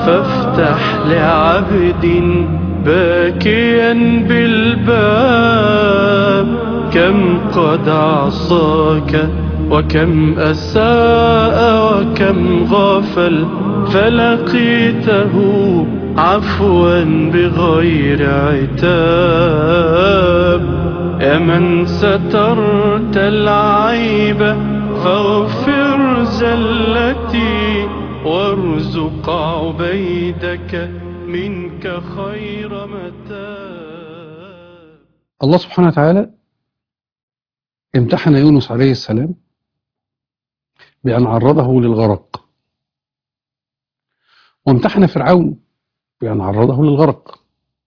فافتح لعبد باكيا بالباب كم قد عصاك وكم أساء وكم غافل فلقيته عفوا بغير عتاب يا من سترت العيب فاغفر زلتي وارزق عبيدك منك خير متاب الله سبحانه وتعالى امتحن يونس عليه السلام بأن عرضه للغرق وامتحن فرعون بأن عرضه للغرق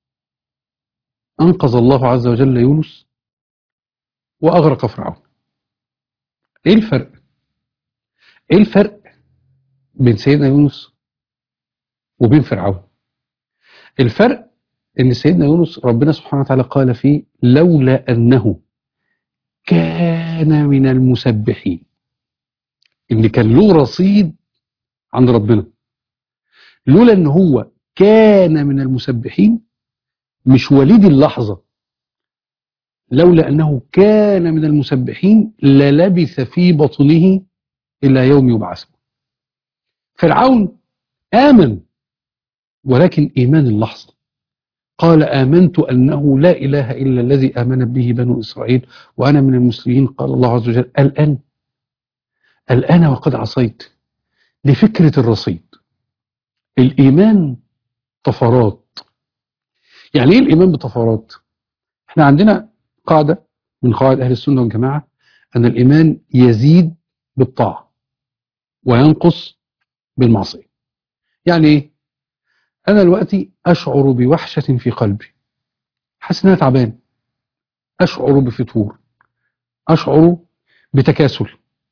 أنقذ الله عز وجل يونس وأغرق فرعون إيه الفرق؟ إيه الفرق بين سيدنا يونس وبين فرعون؟ الفرق إن سيدنا يونس ربنا سبحانه وتعالى قال فيه لولا أنه كان من المسبحين إن كان له رصيد عند ربنا لولا ان هو كان من المسبحين مش وليد اللحظة لولا انه كان من المسبحين للبث في بطنه الى يوم يبعثون فرعون آمن ولكن إيمان اللحظة قال آمنت أنه لا إله إلا الذي آمنت به بنو إسرائيل وأنا من المسلمين قال الله عز وجل الآن الآن وقد عصيت لفكرة الرصيد الإيمان طفرات يعني إيه الإيمان بطفرات احنا عندنا قاعدة من قواعد أهل السنة والجماعة أن الإيمان يزيد بالطاعة وينقص بالمعصية يعني إيه أنا دلوقتي أشعر بوحشة في قلبي حاسس إن أنا تعبان أشعر بفتور أشعر بتكاسل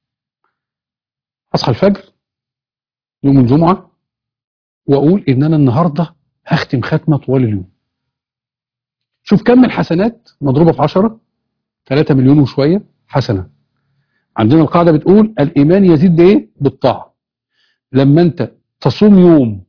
أصحى الفجر يوم الجمعة وأقول إن أنا النهاردة هختم ختمة طوال اليوم شوف كم الحسنات مضروبة في عشرة 3 مليون وشوية حسنة عندنا القاعدة بتقول الإيمان يزيد بإيه؟ بالطاعة لما أنت تصوم يوم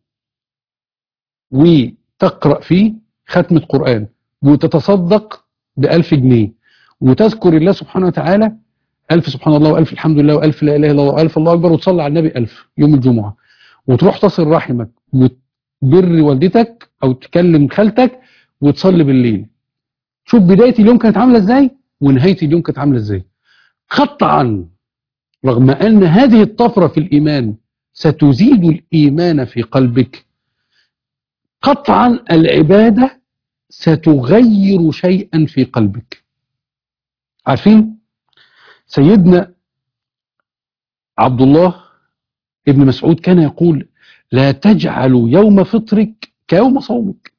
وتقرأ فيه ختمة قرآن وتتصدق بألف جنيه وتذكر الله سبحانه وتعالى ألف سبحان الله وألف الحمد لله وألف لا إله إلا الله وألف الله أكبر وتصلي على النبي ألف يوم الجمعة وتروح تصل رحمك وتبر والدتك أو تكلم خالتك وتصلي بالليل شوف بداية اليوم كانت عاملة إزاي ونهاية اليوم كانت عاملة إزاي قطعا رغم أن هذه الطفرة في الإيمان ستزيد الإيمان في قلبك قطعا العبادة ستغير شيئا في قلبك عارفين سيدنا عبد الله ابن مسعود كان يقول لا تجعل يوم فطرك كيوم صومك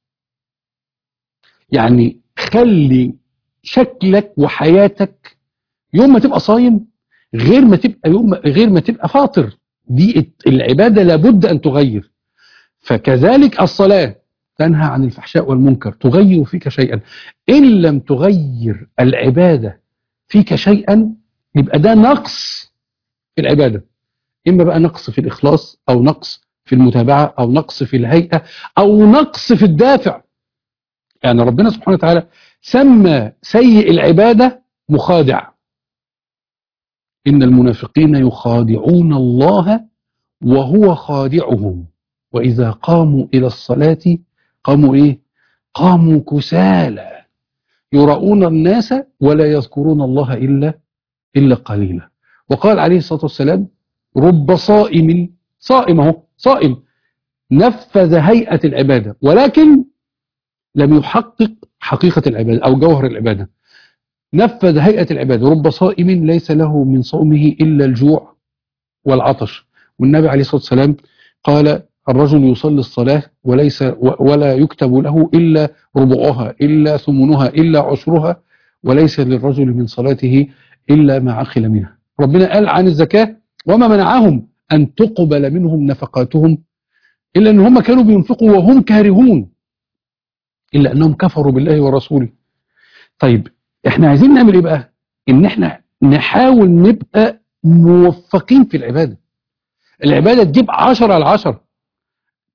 يعني خلي شكلك وحياتك يوم ما تبقى صايم غير ما تبقى يوم غير ما تبقى فاطر دي العبادة لابد أن تغير فكذلك الصلاة تنهى عن الفحشاء والمنكر تغير فيك شيئا إن لم تغير العبادة فيك شيئا يبقى ده نقص في العبادة إما بقى نقص في الإخلاص أو نقص في المتابعة أو نقص في الهيئة أو نقص في الدافع يعني ربنا سبحانه وتعالى سمى سيء العبادة مخادع إن المنافقين يخادعون الله وهو خادعهم وإذا قاموا إلى الصلاة قاموا إيه قاموا كسالى يراؤون الناس ولا يذكرون الله إلا إلا قليلا وقال عليه الصلاة والسلام رب صائم صائم اهو صائم نفذ هيئة العبادة ولكن لم يحقق حقيقة العبادة أو جوهر العبادة نفذ هيئة العبادة رب صائم ليس له من صومه إلا الجوع والعطش والنبي عليه الصلاة والسلام قال الرجل يصلي الصلاة وليس ولا يكتب له إلا ربعها إلا ثمنها إلا عشرها وليس للرجل من صلاته إلا ما عقل منها ربنا قال عن الزكاة وما منعهم أن تقبل منهم نفقاتهم إلا أن هم كانوا بينفقوا وهم كارهون إلا أنهم كفروا بالله ورسوله طيب احنا عايزين نعمل ايه بقى ان احنا نحاول نبقى موفقين في العبادة العبادة تجيب عشرة على عشرة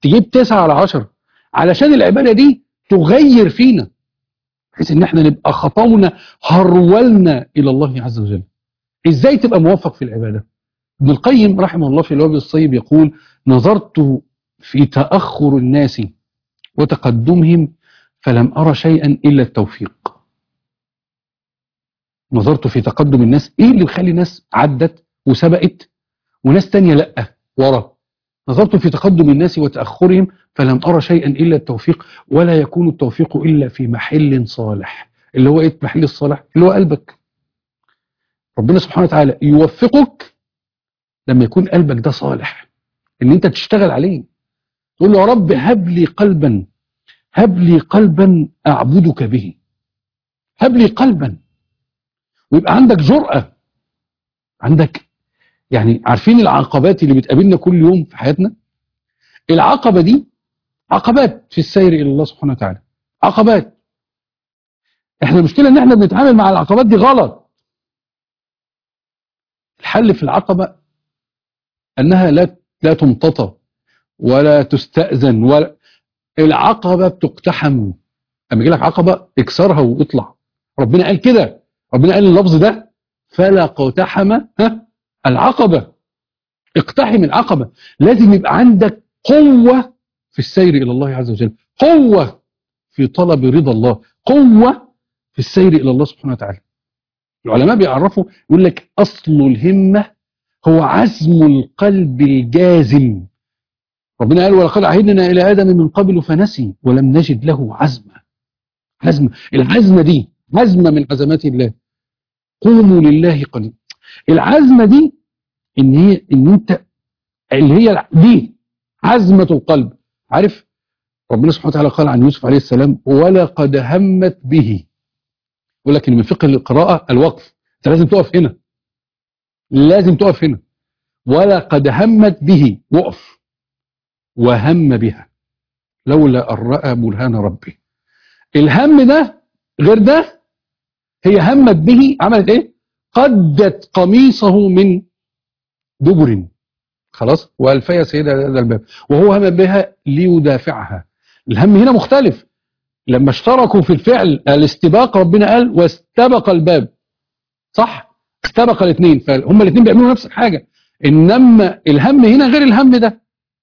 تجيب تسعة على عشرة علشان العبادة دي تغير فينا بحيث ان احنا نبقى خطونا هرولنا الى الله عز وجل ازاي تبقى موفق في العبادة ابن القيم رحمه الله في الوابل الصيب يقول نظرت في تأخر الناس وتقدمهم فلم أرى شيئا إلا التوفيق نظرت في تقدم الناس إيه اللي بيخلي ناس عدت وسبقت وناس تانية لأ ورا نظرت في تقدم الناس وتأخرهم فلم أرى شيئا إلا التوفيق ولا يكون التوفيق إلا في محل صالح اللي هو إيه محل الصالح اللي هو قلبك ربنا سبحانه وتعالى يوفقك لما يكون قلبك ده صالح ان انت تشتغل عليه تقول له يا رب هب لي قلبا هب لي قلبا اعبدك به هب لي قلبا ويبقى عندك جرأة عندك يعني عارفين العقبات اللي بتقابلنا كل يوم في حياتنا العقبة دي عقبات في السير إلى الله سبحانه وتعالى عقبات احنا المشكلة ان احنا بنتعامل مع العقبات دي غلط الحل في العقبة انها لا لا تمتطى ولا تستأذن ولا العقبة بتقتحم اما يجي لك عقبة اكسرها واطلع ربنا قال كده ربنا قال اللفظ ده فلا اقتحم ها العقبة اقتحم العقبة لازم يبقى عندك قوة في السير إلى الله عز وجل قوة في طلب رضا الله قوة في السير إلى الله سبحانه وتعالى العلماء بيعرفوا يقول لك أصل الهمة هو عزم القلب الجازم ربنا قال ولقد عهدنا إلى آدم من قبل فنسي ولم نجد له عزما عزم العزمة دي عزمة من عزمات الله قوموا لله قليل العزمة دي ان هي ان انت اللي هي دي عزمة القلب عارف ربنا سبحانه وتعالى قال عن يوسف عليه السلام ولقد همت به يقول لك ان من فقه القراءة الوقف انت لازم تقف هنا لازم تقف هنا ولقد همت به وقف وهم بها لولا ان راى برهان ربه الهم ده غير ده هي همت به عملت ايه قدت قميصه من دبر خلاص والفيا سيدة هذا الباب وهو هم بها ليدافعها الهم هنا مختلف لما اشتركوا في الفعل الاستباق ربنا قال واستبق الباب صح استبق الاثنين فهم الاثنين بيعملوا نفس الحاجة انما الهم هنا غير الهم ده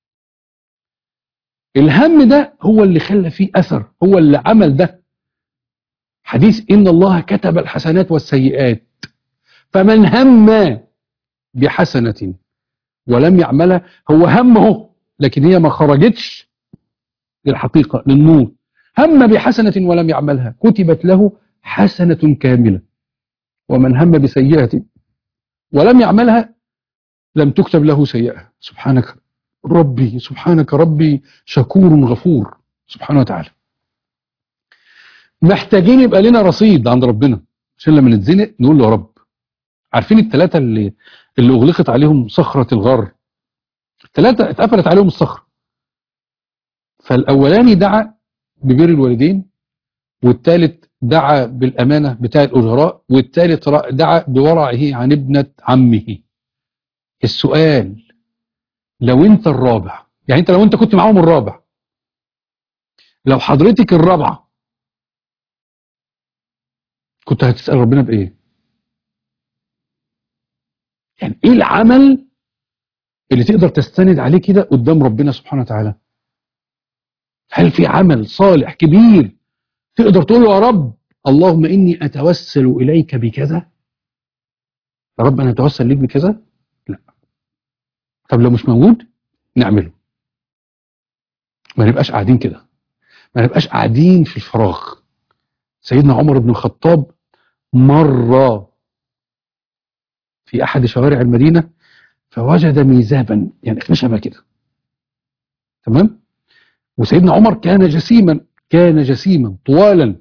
الهم ده هو اللي خلى فيه اثر هو اللي عمل ده حديث ان الله كتب الحسنات والسيئات فمن هم بحسنة ولم يعملها هو همه لكن هي ما خرجتش للحقيقة للنور هم بحسنة ولم يعملها كتبت له حسنة كاملة ومن هم بسيئة ولم يعملها لم تكتب له سيئة سبحانك ربي سبحانك ربي شكور غفور سبحانه وتعالى محتاجين يبقى لنا رصيد عند ربنا عشان لما نتزنق نقول له يا رب عارفين الثلاثة اللي اللي أغلقت عليهم صخرة الغر الثلاثة اتقفلت عليهم الصخرة فالأولاني دعا ببر الوالدين والثالث دعا بالأمانة بتاع الأجراء والثالث دعا بورعه عن ابنة عمه السؤال لو انت الرابع يعني انت لو انت كنت معاهم الرابع لو حضرتك الرابعة كنت هتسأل ربنا بإيه يعني ايه العمل اللي تقدر تستند عليه كده قدام ربنا سبحانه وتعالى هل في عمل صالح كبير تقدر تقول له يا رب اللهم إني أتوسل إليك بكذا يا رب أنا أتوسل ليك بكذا لا طب لو مش موجود نعمله ما نبقاش قاعدين كده ما نبقاش قاعدين في الفراغ سيدنا عمر بن الخطاب مرة في أحد شوارع المدينة فوجد ميزابا يعني خشبة كده تمام وسيدنا عمر كان جسيما كان جسيما طوالا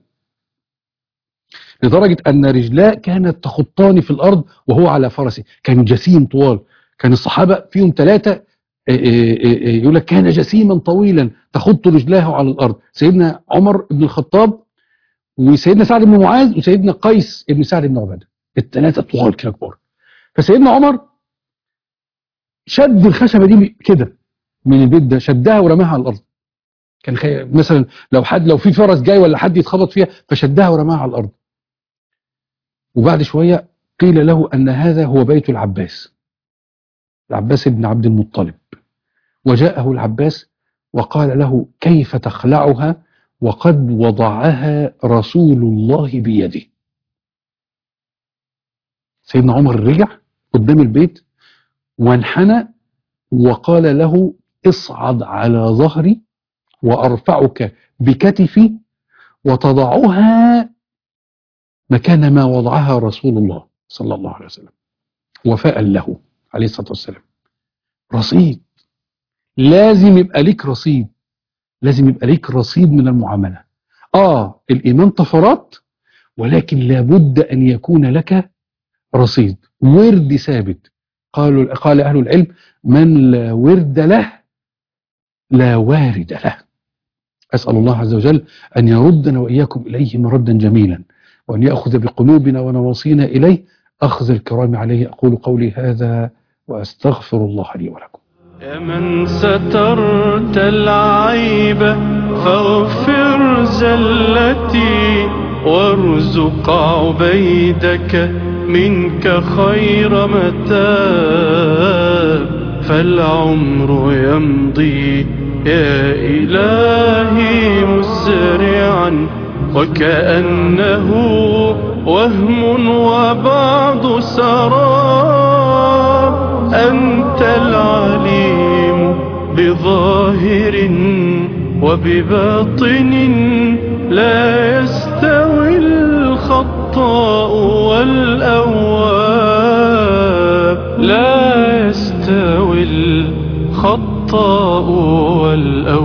لدرجة أن رجلاه كانت تخطان في الأرض وهو على فرسه كان جسيم طوال كان الصحابة فيهم ثلاثة يقول لك كان جسيما طويلا تخط رجلاه على الأرض سيدنا عمر بن الخطاب وسيدنا سعد بن معاذ وسيدنا قيس بن سعد بن عبادة الثلاثة طوال كده كبار فسيدنا عمر شد الخشبة دي كده من البيت ده شدها ورماها على الارض كان خي... مثلا لو حد لو في فرس جاي ولا حد يتخبط فيها فشدها ورماها على الارض وبعد شويه قيل له ان هذا هو بيت العباس العباس بن عبد المطلب وجاءه العباس وقال له كيف تخلعها وقد وضعها رسول الله بيده سيدنا عمر رجع قدام البيت وانحنى وقال له اصعد على ظهري وارفعك بكتفي وتضعها مكان ما وضعها رسول الله صلى الله عليه وسلم وفاء له عليه الصلاه والسلام رصيد لازم يبقى ليك رصيد لازم يبقى ليك رصيد من المعامله اه الايمان طفرات ولكن لابد ان يكون لك رصيد ورد ثابت قالوا قال اهل العلم من لا ورد له لا وارد له اسال الله عز وجل ان يردنا واياكم اليه مردا جميلا وان ياخذ بقلوبنا ونواصينا اليه اخذ الكرام عليه اقول قولي هذا واستغفر الله لي ولكم يا من سترت العيب فاغفر زلتي وارزق عبيدك منك خير متاب فالعمر يمضي يا إلهي مسرعا وكأنه وهم وبعض سراب أنت العليم بظاهر وبباطن لا يستوي الخطاء والأواب لا يستوي الخطاء والأواب